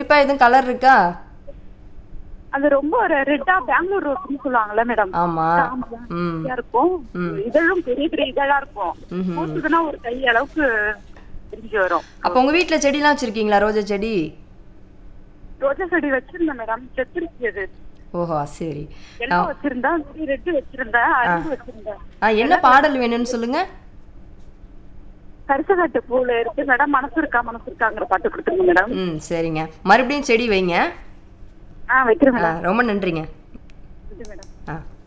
குறிப்பா எதுவும் கலர் இருக்கா அது ரொம்ப ஒரு ரெட்டா பெங்களூர் ரோஸ்னு சொல்லுவாங்கல்ல மேடம் ஆமா ம் இதா இருக்கும் இதழும் பெரிய பெரிய இதழா இருக்கும் ம்ஹும். பூத்துதுன்னா ஒரு கை அளவுக்கு பிரிஞ்சு வரும் அப்போ உங்க வீட்ல செடிலாம் வச்சிருக்கீங்களா ரோஜா செடி ரோஜா செடி வச்சிருந்தேன் மேடம் செத்துருச்சு அது ஓஹோ சரி எல்லோ வச்சிருந்தேன் ரெட்டு வச்சிருந்தேன் அரும்பு வச்சிருந்தேன் ஆ என்ன பாடல் வேணும்னு சொல்லுங்க கரிசகாட்டு பூல இருக்கு மேடம் மனசு இருக்கா மனசு இருக்காங்கிற பாட்டு கொடுத்துருங்க மேடம் ம் சரிங்க மறுபடியும் செடி வைங்க ஆ வைக்கிறேன் ஆ, மேடம் ரொம்ப நன்றிங்க இது மேடம் ஆ